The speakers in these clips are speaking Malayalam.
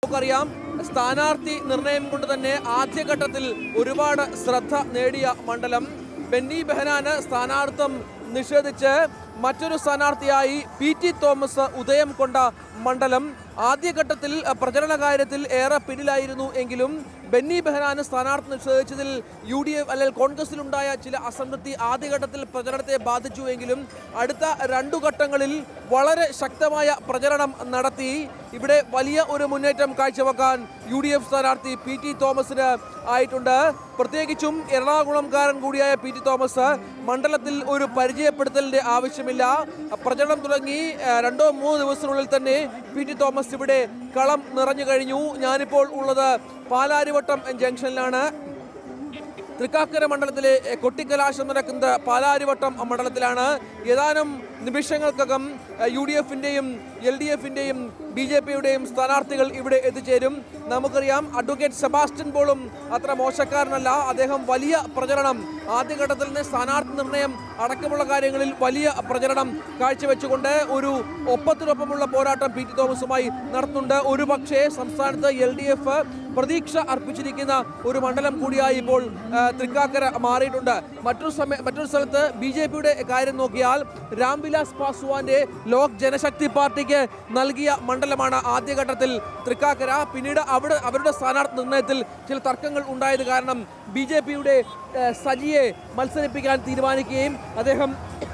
നമുക്കറിയാം സ്ഥാനാർത്ഥി നിർണയം കൊണ്ട് തന്നെ ആദ്യഘട്ടത്തിൽ ഒരുപാട് ശ്രദ്ധ നേടിയ മണ്ഡലം ബെന്നി ബെഹനാന് സ്ഥാനാർത്ഥം നിഷേധിച്ച് മറ്റൊരു സ്ഥാനാർത്ഥിയായി പി ടി തോമസ് ഉദയം കൊണ്ട മണ്ഡലം ആദ്യഘട്ടത്തിൽ അഹ്, പ്രചരണ കാര്യത്തിൽ ഏറെ പിന്നിലായിരുന്നു എങ്കിലും ബെന്നി ബെഹനാന് സ്ഥാനാർത്ഥി നിഷേധിച്ചതിൽ യു ഡി എഫ് അല്ലെങ്കിൽ കോൺഗ്രസിലുണ്ടായ ചില അസംതൃപ്തി ആദ്യഘട്ടത്തിൽ പ്രചരണത്തെ ബാധിച്ചു എങ്കിലും അടുത്ത രണ്ടു ഘട്ടങ്ങളിൽ വളരെ ശക്തമായ പ്രചരണം നടത്തി ഇവിടെ വലിയ ഒരു മുന്നേറ്റം കാഴ്ചവെക്കാൻ യു ഡി എഫ് സ്ഥാനാർത്ഥി പി ടി തോമസിന് ആയിട്ടുണ്ട് പ്രത്യേകിച്ചും എറണാകുളംകാരൻ കൂടിയായ പി ടി തോമസ് മണ്ഡലത്തിൽ ഒരു പരിചയപ്പെടുത്തലിന്റെ ആവശ്യമില്ല പ്രചരണം തുടങ്ങി ആ, രണ്ടോ മൂന്നോ ദിവസത്തിനുള്ളിൽ തന്നെ പി ടി തോമസ് ഇവിടെ കളം നിറഞ്ഞു കഴിഞ്ഞു ഞാനിപ്പോൾ ഉള്ളത് പാലാരിവട്ടം ജംഗ്ഷനിലാണ് തൃക്കാക്കര മണ്ഡലത്തിലെ എ, കൊട്ടിക്കലാശം നടക്കുന്നത് പാലാരിവട്ടം മണ്ഡലത്തിലാണ് ഏതാനും നിമിഷങ്ങൾക്കകം യു ഡി എഫിൻ്റെയും എൽ ഡി എഫിൻ്റെയും ബി ജെ പിയുടെയും സ്ഥാനാർത്ഥികൾ ഇവിടെ എത്തിച്ചേരും നമുക്കറിയാം അഡ്വക്കേറ്റ് സെബാസ്റ്റ്യൻ പോളും അത്ര മോശക്കാരനല്ല അദ്ദേഹം വലിയ പ്രചരണം ആദ്യഘട്ടത്തിൽ നിന്ന് സ്ഥാനാർത്ഥി നിർണയം അടക്കമുള്ള കാര്യങ്ങളിൽ വലിയ പ്രചരണം കാഴ്ചവെച്ചുകൊണ്ട് ഒരു ഒപ്പത്തിനൊപ്പമുള്ള പോരാട്ടം പി ടി തോമസുമായി നടത്തുന്നുണ്ട് ഒരു പക്ഷേ സംസ്ഥാനത്ത് എൽ ഡി എഫ് പ്രതീക്ഷ അർപ്പിച്ചിരിക്കുന്ന ഒരു മണ്ഡലം കൂടിയായി ഇപ്പോൾ ആ, തൃക്കാക്കര മാറിയിട്ടുണ്ട് മറ്റൊരു സമയ മറ്റൊരു സ്ഥലത്ത് ബി ജെ പിയുടെ കാര്യം നോക്കിയാൽ രാംവിലാസ് പാസ്വാന്റെ ലോക് ജനശക്തി പാർട്ടിക്ക് നൽകിയ മണ്ഡലമാണ് ആദ്യഘട്ടത്തിൽ തൃക്കാക്കര പിന്നീട് അവിടെ അവരുടെ സ്ഥാനാർത്ഥി നിർണയത്തിൽ ചില തർക്കങ്ങൾ ഉണ്ടായത് കാരണം ബി ജെ പിയുടെ സജിയെ മത്സരിപ്പിക്കാൻ തീരുമാനിക്കുകയും അദ്ദേഹം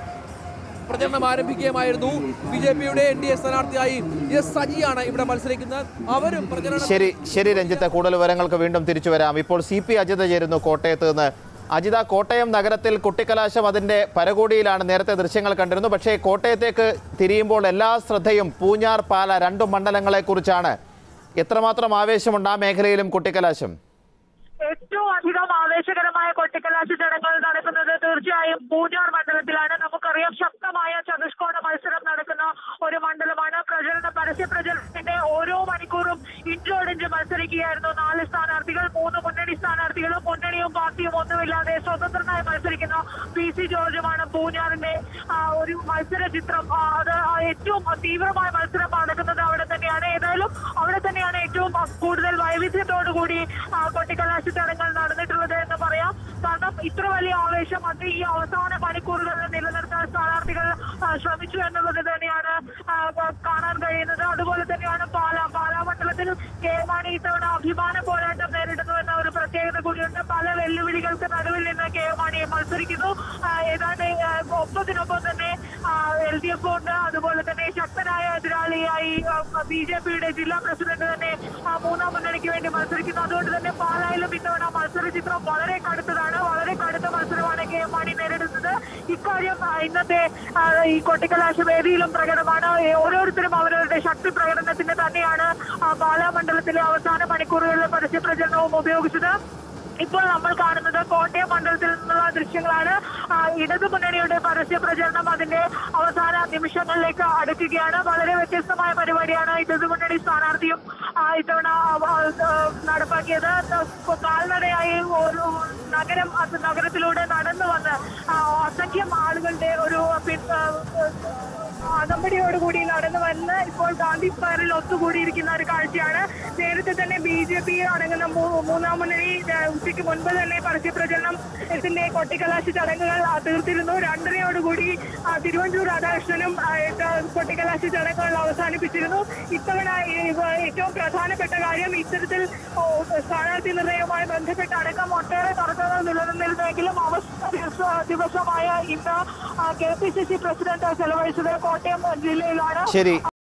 പ്രചരണം ആരംഭിക്കുകയുമായിരുന്നു ബി ജെ പിയുടെ എൻ ഡി എ സ്ഥാനാർത്ഥിയായി എസ് സജിയാണ് ഇവിടെ മത്സരിക്കുന്നത് അവരും പ്രചരണം ശരി ശരി രഞ്ജിത്ത് കൂടുതൽ വിവരങ്ങൾക്ക് വീണ്ടും തിരിച്ചു വരാം ഇപ്പോൾ സി പി അജിത ചേരുന്നു കോട്ടയത്ത് നിന്ന് അജിത കോട്ടയം നഗരത്തിൽ കുട്ടിക്കലാശം അതിന്റെ പരകോടിയിലാണ് നേരത്തെ ദൃശ്യങ്ങൾ കണ്ടിരുന്നു പക്ഷേ കോട്ടയത്തേക്ക് തിരിയുമ്പോൾ എല്ലാ ശ്രദ്ധയും പൂഞ്ഞാർ പാല രണ്ടു മണ്ഡലങ്ങളെക്കുറിച്ചാണ് എത്രമാത്രം ആവേശമുണ്ട് ആ മേഖലയിലും കുട്ടിക്കലാശം ഏറ്റവും അധികം ആവേശകരമായ കൊട്ടിക്കലാശ ചടങ്ങുകൾ നടക്കുന്നത് തീർച്ചയായും പൂഞ്ഞാർ മണ്ഡലത്തിലാണ് നമുക്കറിയാം ശക്തമായ ചതുഷ്കോണ മത്സരം നടക്കുന്ന ഒരു മണ്ഡലമാണ് പ്രചരണ പരസ്യ പ്രചരണത്തിന്റെ ഓരോ മണിക്കൂറും ഇഞ്ചോടിഞ്ച് മത്സരിക്കുകയായിരുന്നു നാല് സ്ഥാനാർത്ഥികൾ മൂന്ന് മുന്നണി സ്ഥാനാർത്ഥികളും മുന്നണിയും പാർട്ടിയും ഒന്നുമില്ലാതെ സ്വതന്ത്രനായി മത്സരിക്കുന്ന പി സി ജോർജുമാണ് പൂഞ്ഞാറിന്റെ ആ, ഒരു മത്സര ചിത്രം ആ, അത് ആ ഏറ്റവും തീവ്രമായ മത്സരം നടക്കുന്നത് അവിടെ തന്നെയാണ് ഏതായാലും അവിടെ തന്നെയാണ് ഏറ്റവും കൂടുതൽ വൈവിധ്യത്തോടുകൂടി ആ, കൊട്ടിക്കലാശ ചടങ്ങുകൾ നടന്നിട്ടുള്ളത് എന്ന് പറയാം കാരണം ഇത്ര വലിയ ആവേശം അത് ഈ അവസാന മണിക്കൂറുകളിൽ നിലനിർത്താൻ സ്ഥാനാർത്ഥികൾ ആ, ശ്രമിച്ചു എന്നുള്ളത് തന്നെയാണ് ആ, ക- കാണാൻ കഴിയുന്നത് അതുപോലെ തന്നെയാണ് പാല പാലാ മണ്ഡലത്തിൽ കെ മാണി ഇത്തവണ അഭിമാന പോരാട്ടം നേരിടുന്നു എന്ന ഒരു പ്രത്യേകത കൂടിയുണ്ട് പല വെല്ലുവിളികൾക്ക് നടുവിൽ നിന്ന് കെ മാണി മത്സരിക്കുന്നു ആ, ഏതാണ്ട് ആ, ഒപ്പത്തിനൊപ്പം തന്നെ എൽ ഡി എഫ് ഉണ്ട് അതുപോലെ തന്നെ ശക്തനായ എതിരാളിയായി ബി ജെ പിയുടെ ജില്ലാ പ്രസിഡന്റ് തന്നെ ആ, മൂന്നാം മുന്നണിക്ക് വേണ്ടി മത്സരിക്കുന്നു അതുകൊണ്ട് തന്നെ പാലായിലും ഇത്തവണ മത്സര ചിത്രം വളരെ കടുത്തതാണ് വളരെ കടുത്ത മത്സരമാണ് കെ എം മാണി നേരിടുന്നത് ഇക്കാര്യം ആ, ഇന്നത്തെ ആ, ഈ കൊട്ടിക്കലാശ വേദിയിലും പ്രകടമാണ് ഏ, ഓരോരുത്തരും അവരവരുടെ ശക്തി പ്രകടനത്തിന് തന്നെയാണ് ആ, പാലാ മണ്ഡലത്തിലെ അവസാന മണിക്കൂറുകളിലെ പരസ്യ പ്രചരണവും ഉപയോഗിച്ചത് ഇപ്പോൾ നമ്മൾ കാണുന്നത് കോട്ടയം മണ്ഡലത്തിൽ നിന്നുള്ള ദൃശ്യങ്ങളാണ് ആ, ഇടതു മുന്നണിയുടെ പരസ്യ പ്രചരണം അതിന്റെ അവസാന നിമിഷങ്ങളിലേക്ക് അടുക്കുകയാണ് വളരെ വ്യത്യസ്തമായ പരിപാടിയാണ് ഇടതു മുന്നണി സ്ഥാനാർത്ഥിയും ആ, ഇത്തവണ ആ, ആ, നടപ്പാക്കിയത് കാൽനടയായി ഒരു നഗരം അത് നഗരത്തിലൂടെ നടന്നു വന്ന് ആ, അസംഖ്യം ആളുകളുടെ ഒരു പിൻ- ആ, അകമ്പടിയോടുകൂടി നടന്നു വരുന്ന ഇപ്പോൾ ഗാന്ധി സ്ക്വയറിൽ ഒത്തുകൂടിയിരിക്കുന്ന ഒരു കാഴ്ചയാണ് നേരത്തെ തന്നെ ബി ജെ പി അടങ്ങുന്ന മൂ- മൂന്നാം മുന്നണി ഏഹ്, ഉച്ചയ്ക്ക് മുൻപ് തന്നെ പരസ്യപ്രചരണം ത്തിന്റെ കൊട്ടിക്കലാശ ചടങ്ങുകൾ ആ, തീർത്തിരുന്നു രണ്ടരയോടുകൂടി ആ, തിരുവഞ്ചൂർ രാധാകൃഷ്ണനും ആ, ഇത് കൊട്ടിക്കലാശ ചടങ്ങുകൾ അവസാനിപ്പിച്ചിരുന്നു ഇത്തവണ ഈ, ഇവ ഏറ്റവും പ്രധാനപ്പെട്ട കാര്യം ഇത്തരത്തിൽ ഓ, സ്ഥാനാർത്ഥി നിർണയവുമായി ബന്ധപ്പെട്ട് അടക്കം ഒട്ടേറെ തർക്കങ്ങൾ നിലനിന്നിരുന്നെങ്കിലും അവസാന ദിവസ- ദിവസമായ ഇന്ന് K P C C president ചെലവഴിച്ചത് കോട്ടയം ജില്ലയിലാണ് ശരി